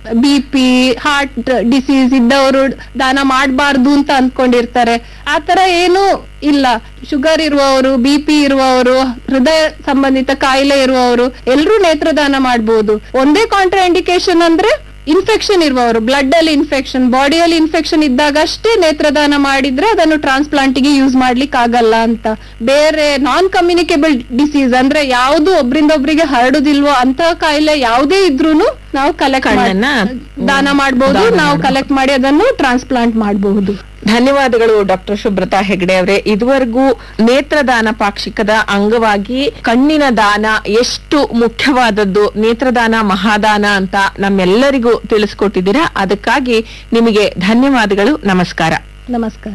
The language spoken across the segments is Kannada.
ಬಿ ಪಿ ಹಾರ್ಟ್ ಡಿಸೀಸ್ ಇದ್ದವರು ದಾನ ಮಾಡಬಾರ್ದು ಅಂತ ಅಂದ್ಕೊಂಡಿರ್ತಾರೆ ಆತರ ಏನು ಇಲ್ಲ ಶುಗರ್ ಇರುವವರು ಬಿ ಪಿ ಇರುವವರು ಹೃದಯ ಸಂಬಂಧಿತ ಕಾಯಿಲೆ ಇರುವವರು ಎಲ್ಲರೂ ನೇತ್ರದಾನ ಮಾಡಬಹುದು ಒಂದೇ ಕಾಂಟ್ರಾ ಇಂಡಿಕೇಶನ್ ಅಂದ್ರೆ ಇನ್ಫೆಕ್ಷನ್ ಇರುವವರು ಬ್ಲಡ್ ಅಲ್ಲಿ ಇನ್ಫೆಕ್ಷನ್ ಬಾಡಿಯಲ್ಲಿ ಇನ್ಫೆಕ್ಷನ್ ಇದ್ದಾಗ ಅಷ್ಟೇ ನೇತ್ರದಾನ ಮಾಡಿದ್ರೆ ಅದನ್ನು ಟ್ರಾನ್ಸ್ಪ್ಲಾಂಟ್ ಗೆ ಯೂಸ್ ಮಾಡ್ಲಿಕ್ಕೆ ಆಗಲ್ಲ ಅಂತ ಬೇರೆ ನಾನ್ ಕಮ್ಯುನಿಕೇಬಲ್ ಡಿಸೀಸ್ ಅಂದ್ರೆ ಯಾವ್ದು ಒಬ್ರಿಂದ ಒಬ್ರಿಗೆ ಹರಡುದಿಲ್ವೋ ಅಂತ ಕಾಯಿಲೆ ಯಾವುದೇ ಇದ್ರೂನು ನಾವು ಕಲೆಕ್ಟ್ ಕಣ್ಣನ್ನ ದಾನ ಮಾಡಬಹುದು ದಾನ ನಾವು ಮಾಡ್ಬೋದು. ಕಲೆಕ್ಟ್ ಮಾಡಿ ಅದನ್ನು ಟ್ರಾನ್ಸ್ಪ್ಲಾಂಟ್ ಮಾಡಬಹುದು ಧನ್ಯವಾದಗಳು ಡಾಕ್ಟರ್ ಸುಬ್ರತಾ ಹೆಗಡೆ ಅವರೇ ಇದುವರೆಗೂ ನೇತ್ರದಾನ ಪಾಕ್ಷಿಕದ ಅಂಗವಾಗಿ ಕಣ್ಣಿನ ದಾನ ಎಷ್ಟು ಮುಖ್ಯವಾದದ್ದು ನೇತ್ರದಾನ ಮಹಾದಾನ ಅಂತ ನಮ್ಮೆಲ್ಲರಿಗೂ ತಿಳಿಸ್ಕೊಟ್ಟಿದ್ದೀರಾ ಅದಕ್ಕಾಗಿ ನಿಮಗೆ ಧನ್ಯವಾದಗಳು ನಮಸ್ಕಾರ ನಮಸ್ಕಾರ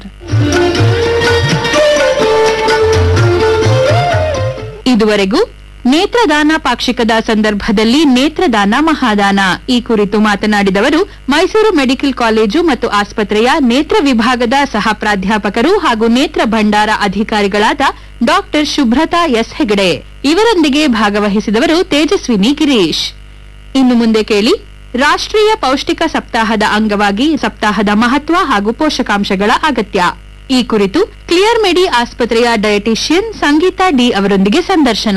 ಇದುವರೆಗೂ ನೇತ್ರದಾನ ಪಾಕ್ಷಿಕದ ಸಂದರ್ಭದಲ್ಲಿ ನೇತ್ರದಾನ ಮಹಾದಾನ ಈ ಕುರಿತು ಮಾತನಾಡಿದವರು ಮೈಸೂರು ಮೆಡಿಕಲ್ ಕಾಲೇಜು ಮತ್ತು ಆಸ್ಪತ್ರೆಯ ನೇತ್ರ ವಿಭಾಗದ ಸಹ ಪ್ರಾಧ್ಯಾಪಕರು ಹಾಗೂ ನೇತ್ರ ಭಂಡಾರ ಅಧಿಕಾರಿಗಳಾದ ಡಾಕ್ಟರ್ ಶುಭ್ರತಾ ಎಸ್ ಹೆಗಡೆ ಇವರೊಂದಿಗೆ ಭಾಗವಹಿಸಿದವರು ತೇಜಸ್ವಿನಿ ಗಿರೀಶ್ ಇನ್ನು ಮುಂದೆ ಕೇಳಿ ರಾಷ್ಟ್ರೀಯ ಪೌಷ್ಟಿಕ ಸಪ್ತಾಹದ ಅಂಗವಾಗಿ ಸಪ್ತಾಹದ ಮಹತ್ವ ಹಾಗೂ ಪೋಷಕಾಂಶಗಳ ಅಗತ್ಯ ಈ ಕುರಿತು ಕ್ಲಿಯರ್ ಮೆಡಿ ಆಸ್ಪತ್ರೆಯ ಡಯಟಿಷಿಯನ್ ಸಂಗೀತಾ ಡಿ ಅವರೊಂದಿಗೆ ಸಂದರ್ಶನ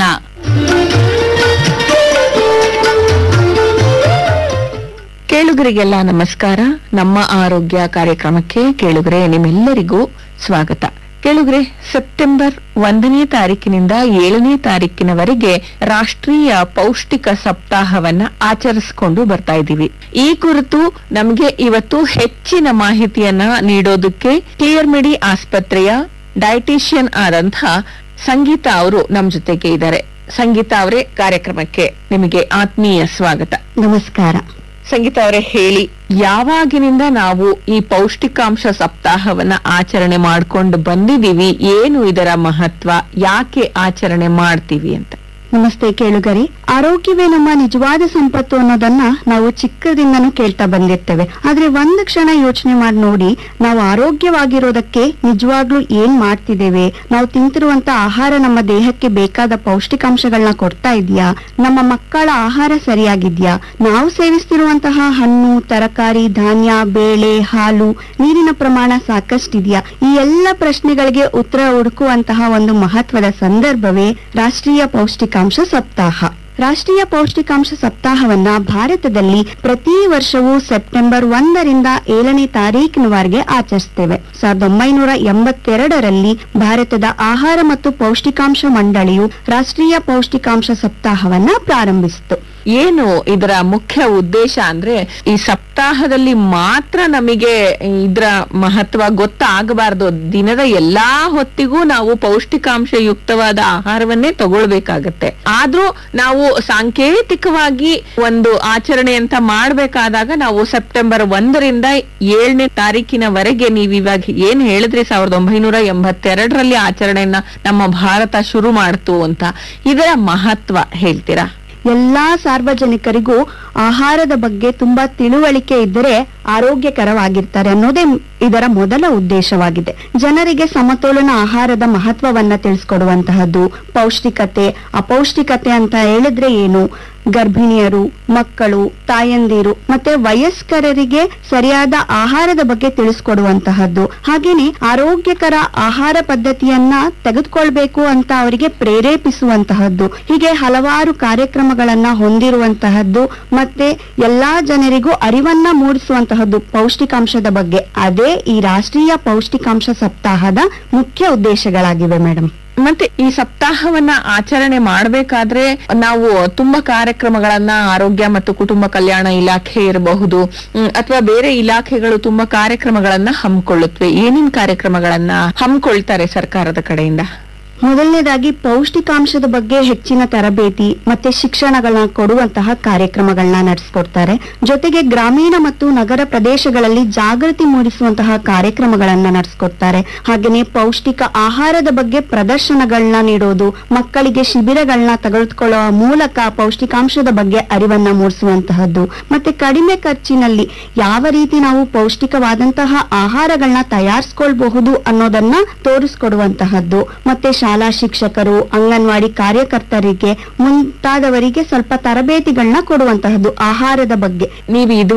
ಕೇಳುಗರಿಗೆಲ್ಲ ನಮಸ್ಕಾರ ನಮ್ಮ ಆರೋಗ್ಯ ಕಾರ್ಯಕ್ರಮಕ್ಕೆ ಕೇಳುಗರೆ ನಿಮ್ಮೆಲ್ಲರಿಗೂ ಸ್ವಾಗತ ಕೇಳುಗರೆ ಸೆಪ್ಟೆಂಬರ್ ಒಂದನೇ ತಾರೀಕಿನಿಂದ ಏಳನೇ ತಾರೀಕಿನವರೆಗೆ ರಾಷ್ಟ್ರೀಯ ಪೌಷ್ಟಿಕ ಸಪ್ತಾಹವನ್ನ ಆಚರಿಸಿಕೊಂಡು ಬರ್ತಾ ಇದ್ದೀವಿ ಈ ಕುರಿತು ನಮಗೆ ಇವತ್ತು ಹೆಚ್ಚಿನ ಮಾಹಿತಿಯನ್ನ ನೀಡೋದಕ್ಕೆ ಕ್ಲಿಯರ್ ಮೆಡಿ ಆಸ್ಪತ್ರೆಯ ಡಯಟಿಷಿಯನ್ ಆದಂಥ ಸಂಗೀತಾ ಅವರು ನಮ್ ಜೊತೆಗೆ ಇದ್ದಾರೆ ಸಂಗೀತಾ ಅವರೇ ಕಾರ್ಯಕ್ರಮಕ್ಕೆ ನಿಮಗೆ ಆತ್ಮೀಯ ಸ್ವಾಗತ ನಮಸ್ಕಾರ ಸಂಗೀತ ಅವರೇ ಹೇಳಿ ಯಾವಾಗಿನಿಂದ ನಾವು ಈ ಪೌಷ್ಟಿಕಾಂಶ ಸಪ್ತಾಹವನ್ನ ಆಚರಣೆ ಮಾಡ್ಕೊಂಡು ಬಂದಿದೀವಿ ಏನು ಇದರ ಮಹತ್ವ ಯಾಕೆ ಆಚರಣೆ ಮಾಡ್ತೀವಿ ಅಂತ ನಮಸ್ತೆ ಕೇಳುಗರಿ ಆರೋಗ್ಯವೇ ನಮ್ಮ ನಿಜವಾದ ಸಂಪತ್ತು ಅನ್ನೋದನ್ನ ನಾವು ಚಿಕ್ಕದಿಂದನೂ ಕೇಳ್ತಾ ಬಂದಿರ್ತೇವೆ ಆದ್ರೆ ಒಂದು ಕ್ಷಣ ಯೋಚನೆ ಮಾಡಿ ನೋಡಿ ನಾವು ಆರೋಗ್ಯವಾಗಿರೋದಕ್ಕೆ ನಿಜವಾಗ್ಲೂ ಏನ್ ಮಾಡ್ತಿದ್ದೇವೆ ನಾವು ತಿಂತಿರುವಂತ ಆಹಾರ ನಮ್ಮ ದೇಹಕ್ಕೆ ಬೇಕಾದ ಪೌಷ್ಟಿಕಾಂಶಗಳನ್ನ ಕೊಡ್ತಾ ಇದೆಯಾ ನಮ್ಮ ಮಕ್ಕಳ ಆಹಾರ ಸರಿಯಾಗಿದ್ಯಾ ನಾವು ಸೇವಿಸ್ತಿರುವಂತಹ ಹಣ್ಣು ತರಕಾರಿ ಧಾನ್ಯ ಬೇಳೆ ಹಾಲು ನೀರಿನ ಪ್ರಮಾಣ ಸಾಕಷ್ಟಿದೆಯಾ ಈ ಎಲ್ಲ ಪ್ರಶ್ನೆಗಳಿಗೆ ಉತ್ತರ ಹುಡುಕುವಂತಹ ಒಂದು ಮಹತ್ವದ ಸಂದರ್ಭವೇ ರಾಷ್ಟ್ರೀಯ ಪೌಷ್ಟಿಕಾಂಶ ಸಪ್ತಾಹ ರಾಷ್ಟ್ರೀಯ ಪೌಷ್ಟಿಕಾಂಶ ಸಪ್ತಾಹವನ್ನ ಭಾರತದಲ್ಲಿ ಪ್ರತಿ ವರ್ಷವೂ ಸೆಪ್ಟೆಂಬರ್ ಒಂದರಿಂದ ಏಳನೇ ತಾರೀಕಿನವರೆಗೆ ಆಚರಿಸ್ತೇವೆ ಸಾವಿರದ ಒಂಬೈನೂರ ಎಂಬತ್ತೆರಡರಲ್ಲಿ ಭಾರತದ ಆಹಾರ ಮತ್ತು ಪೌಷ್ಟಿಕಾಂಶ ಮಂಡಳಿಯು ರಾಷ್ಟ್ರೀಯ ಪೌಷ್ಟಿಕಾಂಶ ಸಪ್ತಾಹವನ್ನ ಪ್ರಾರಂಭಿಸಿತು ಏನು ಇದರ ಮುಖ್ಯ ಉದ್ದೇಶ ಅಂದ್ರೆ ಈ ಸಪ್ತಾಹದಲ್ಲಿ ಮಾತ್ರ ನಮಗೆ ಇದರ ಮಹತ್ವ ಗೊತ್ತಾಗಬಾರ್ದು ದಿನದ ಎಲ್ಲಾ ಹೊತ್ತಿಗೂ ನಾವು ಪೌಷ್ಟಿಕಾಂಶ ಯುಕ್ತವಾದ ಆಹಾರವನ್ನೇ ತಗೊಳ್ಬೇಕಾಗತ್ತೆ ಆದ್ರೂ ನಾವು ಸಾಂಕೇತಿಕವಾಗಿ ಒಂದು ಆಚರಣೆ ಅಂತ ಮಾಡ್ಬೇಕಾದಾಗ ನಾವು ಸೆಪ್ಟೆಂಬರ್ ಒಂದರಿಂದ ಏಳನೇ ತಾರೀಕಿನವರೆಗೆ ನೀವು ಇವಾಗ ಏನ್ ಹೇಳಿದ್ರಿ ಸಾವಿರದ ಒಂಬೈನೂರ ಎಂಬತ್ತೆರಡರಲ್ಲಿ ಆಚರಣೆಯನ್ನ ನಮ್ಮ ಭಾರತ ಶುರು ಮಾಡ್ತು ಅಂತ ಇದರ ಮಹತ್ವ ಹೇಳ್ತೀರಾ ಎಲ್ಲಾ ಸಾರ್ವಜನಿಕರಿಗೂ ಆಹಾರದ ಬಗ್ಗೆ ತುಂಬಾ ತಿಳುವಳಿಕೆ ಇದ್ದರೆ ಆರೋಗ್ಯಕರವಾಗಿರ್ತಾರೆ ಅನ್ನೋದೇ ಇದರ ಮೊದಲ ಉದ್ದೇಶವಾಗಿದೆ ಜನರಿಗೆ ಸಮತೋಲನ ಆಹಾರದ ಮಹತ್ವವನ್ನ ತಿಳಿಸ್ಕೊಡುವಂತಹದ್ದು ಪೌಷ್ಟಿಕತೆ ಅಪೌಷ್ಟಿಕತೆ ಅಂತ ಹೇಳಿದ್ರೆ ಏನು ಗರ್ಭಿಣಿಯರು ಮಕ್ಕಳು ತಾಯಂದಿರು ಮತ್ತೆ ವಯಸ್ಕರರಿಗೆ ಸರಿಯಾದ ಆಹಾರದ ಬಗ್ಗೆ ತಿಳಿಸ್ಕೊಡುವಂತಹದ್ದು ಹಾಗೇನೆ ಆರೋಗ್ಯಕರ ಆಹಾರ ಪದ್ಧತಿಯನ್ನ ತೆಗೆದುಕೊಳ್ಬೇಕು ಅಂತ ಅವರಿಗೆ ಪ್ರೇರೇಪಿಸುವಂತಹದ್ದು ಹೀಗೆ ಹಲವಾರು ಕಾರ್ಯಕ್ರಮಗಳನ್ನ ಹೊಂದಿರುವಂತಹದ್ದು ಮತ್ತೆ ಎಲ್ಲಾ ಜನರಿಗೂ ಅರಿವನ್ನ ಮೂಡಿಸುವಂತಹದ್ದು ಪೌಷ್ಟಿಕಾಂಶದ ಬಗ್ಗೆ ಅದೇ ಈ ರಾಷ್ಟ್ರೀಯ ಪೌಷ್ಟಿಕಾಂಶ ಸಪ್ತಾಹದ ಮುಖ್ಯ ಉದ್ದೇಶಗಳಾಗಿವೆ ಮೇಡಮ್ ಮತ್ತೆ ಈ ಸಪ್ತಾಹವನ್ನ ಆಚರಣೆ ಮಾಡಬೇಕಾದ್ರೆ ನಾವು ತುಂಬಾ ಕಾರ್ಯಕ್ರಮಗಳನ್ನ ಆರೋಗ್ಯ ಮತ್ತು ಕುಟುಂಬ ಕಲ್ಯಾಣ ಇಲಾಖೆ ಇರಬಹುದು ಅಥವಾ ಬೇರೆ ಇಲಾಖೆಗಳು ತುಂಬಾ ಕಾರ್ಯಕ್ರಮಗಳನ್ನ ಹಮ್ಮಿಕೊಳ್ಳುತ್ತವೆ ಏನೇನ್ ಕಾರ್ಯಕ್ರಮಗಳನ್ನ ಹಮ್ಮಿಕೊಳ್ತಾರೆ ಸರ್ಕಾರದ ಕಡೆಯಿಂದ ಮೊದಲನೇದಾಗಿ ಪೌಷ್ಟಿಕಾಂಶದ ಬಗ್ಗೆ ಹೆಚ್ಚಿನ ತರಬೇತಿ ಮತ್ತೆ ಶಿಕ್ಷಣಗಳನ್ನ ಕೊಡುವಂತಹ ಕಾರ್ಯಕ್ರಮಗಳನ್ನ ನಡೆಸ್ಕೊಡ್ತಾರೆ ಜೊತೆಗೆ ಗ್ರಾಮೀಣ ಮತ್ತು ನಗರ ಪ್ರದೇಶಗಳಲ್ಲಿ ಜಾಗೃತಿ ಮೂಡಿಸುವಂತಹ ಕಾರ್ಯಕ್ರಮಗಳನ್ನ ನಡೆಸ್ಕೊಡ್ತಾರೆ ಹಾಗೆಯೇ ಪೌಷ್ಟಿಕ ಆಹಾರದ ಬಗ್ಗೆ ಪ್ರದರ್ಶನಗಳನ್ನ ನೀಡೋದು ಮಕ್ಕಳಿಗೆ ಶಿಬಿರಗಳನ್ನ ತೆಗೆದುಕೊಳ್ಳುವ ಮೂಲಕ ಪೌಷ್ಟಿಕಾಂಶದ ಬಗ್ಗೆ ಅರಿವನ್ನ ಮೂಡಿಸುವಂತಹದ್ದು ಮತ್ತೆ ಕಡಿಮೆ ಖರ್ಚಿನಲ್ಲಿ ಯಾವ ರೀತಿ ನಾವು ಪೌಷ್ಟಿಕವಾದಂತಹ ಆಹಾರಗಳನ್ನ ತಯಾರಿಸ್ಕೊಳ್ಬಹುದು ಅನ್ನೋದನ್ನ ತೋರಿಸ್ಕೊಡುವಂತಹದ್ದು ಮತ್ತೆ ಶಾಲಾ ಶಿಕ್ಷಕರು ಅಂಗನವಾಡಿ ಕಾರ್ಯಕರ್ತರಿಗೆ ಮುಂತಾದವರಿಗೆ ಸ್ವಲ್ಪ ತರಬೇತಿಗಳನ್ನ ಕೊಡುವಂತಹದ್ದು ಆಹಾರದ ಬಗ್ಗೆ ನೀವು ಇದು